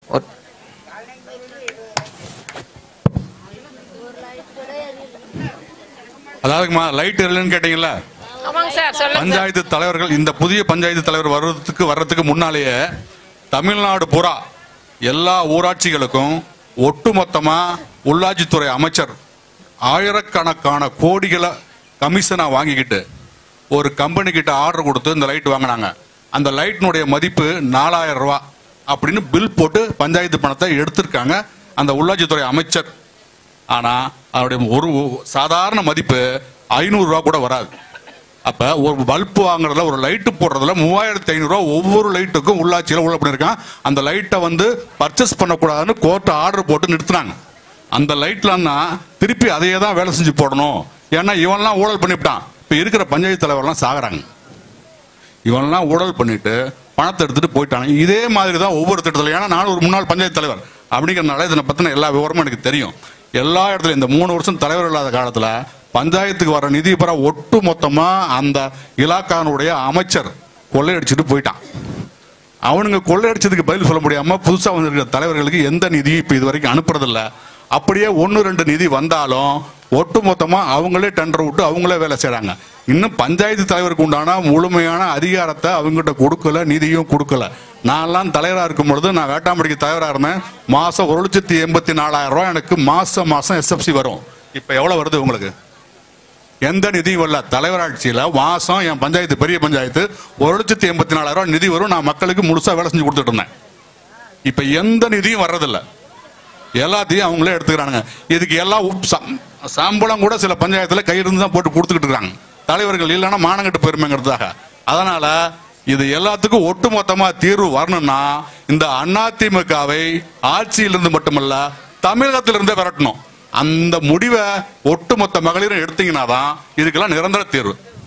ஒட்- அதாவதுமா லைட் இல்லைன்னு கேட்டீங்கல்ல ஆமாங்க சார் சொல்லுங்க சார் பஞ்சாயத்து தலைவர்கள் இந்த புதிய பஞ்சாயத்து தலைவர் வர்றதுக்கு வர்றதுக்கு முன்னாலேயே தமிழ்நாடு புறா எல்லா ஊராட்சிகளுக்கும் ஒட்டுமொத்தமா உள்ளாட்சித்துறை அமைச்சர் ஆயிரக்கணக்கான கோடிகளை கமிஷனா வாங்கிக்கிட்டு ஒரு கம்பெனி கிட்ட ஆர்டர் கொடுத்து இந்த லைட் வாங்கினாங்க அந்த லைட்டினுடைய மதிப்பு நாலாயிரம் ரூபாய் அப்படின்னு பில் போட்டு பஞ்சாயத்து பணத்தை எடுத்திருக்காங்க அந்த உள்ளாட்சித்துறை அமைச்சர் ஆனா அதனுடைய ஒரு சாதாரண மதிப்பு ஐநூறு ரூபா கூட வராது அப்ப ஒரு பல்ப் வாங்குறதுல ஒரு லைட்டு போடுறதுல மூவாயிரத்தி ஐநூறு ரூபா ஒவ்வொரு லைட்டுக்கும் உள்ளாட்சியில உள்ள பண்ணிருக்கான் அந்த லைட்டை வந்து பர்ச்சேஸ் பண்ணக்கூடாதுன்னு கோர்ட் ஆர்டர் போட்டு நிறுத்தினாங்க அந்த லைட்லன்னா திருப்பி அதையே தான் வேலை செஞ்சு போடணும் ஏன்னா இவன்லாம் ஊழல் பண்ணிவிட்டான் இப்ப இருக்கிற பஞ்சாயத்து தலைவர்லாம் சாகுறாங்க இவன்லாம் ஊழல் பண்ணிட்டு பணத்தை எடுத்துட்டு போயிட்டாங்க இதே மாதிரி தான் ஒவ்வொரு திட்டத்தில் ஏன்னா நான் ஒரு முன்னாள் பஞ்சாயத்து தலைவர் அப்படிங்கிறனால இதனை பத்தின எல்லா விவரமும் எனக்கு தெரியும் எல்லா இடத்துலயும் இந்த மூணு வருஷம் தலைவர் இல்லாத காலத்துல பஞ்சாயத்துக்கு வர நிதி பெற ஒட்டு மொத்தமா அந்த இலாக்கானுடைய அமைச்சர் கொள்ளையடிச்சிட்டு போயிட்டான் அவனுங்க கொள்ளையடிச்சதுக்கு பதில் சொல்ல முடியாம புதுசா வந்திருக்கிற தலைவர்களுக்கு எந்த நிதியும் இப்ப இது வரைக்கும் அனுப்புறதில்ல அப்படியே ஒன்னு ரெண்டு நிதி வந்தாலும் ஒட்டு மொத்தமா அவங்களே டெண்டர் விட்டு அவங்களே வேலை செய்றாங்க இன்னும் பஞ்சாயத்து தலைவருக்கு உண்டான முழுமையான அதிகாரத்தை அவங்ககிட்ட கொடுக்கல நிதியும் கொடுக்கல நான்லாம் தலைவரா இருக்கும் பொழுது நான் வேட்டாம்படிக்கு தலைவரா இருந்தேன் மாசம் ஒரு லட்சத்தி எண்பத்தி நாலாயிரம் ரூபாய் எனக்கு மாசம் மாசம் எஸ்எஃப்சி வரும் இப்ப எவ்வளவு வருது உங்களுக்கு எந்த நிதியும் வரல தலைவர் ஆட்சியில மாசம் என் பஞ்சாயத்து பெரிய பஞ்சாயத்து ஒரு லட்சத்தி எண்பத்தி நாலாயிரம் ரூபாய் நிதி வரும் நான் மக்களுக்கு முழுசா வேலை செஞ்சு கொடுத்துட்டு இருந்தேன் இப்ப எந்த நிதியும் வர்றதில்ல எல்லாத்தையும் அவங்களே எடுத்துக்கிறானுங்க இதுக்கு எல்லாம் உப் சம்- சம்பளம் கூட சில பஞ்சாயத்துல கையிலிருந்து தான் போட்டு கொடுத்துக்கிட்டு இருக்காங்க தலைவர்கள் இல்லைன்னா மானங்கட்டு பெருமைங்கிறதுக்காக அதனால இது எல்லாத்துக்கும் ஒட்டுமொத்தமா தீர்வு வரணும்னா இந்த அதிமுகவை ஆட்சியிலிருந்து மட்டுமல்ல தமிழகத்திலிருந்தே விரட்டணும் அந்த முடிவை ஒட்டுமொத்த மகளிரும் எடுத்தீங்கன்னா தான் இதுக்கெல்லாம் நிரந்தர தீர்வு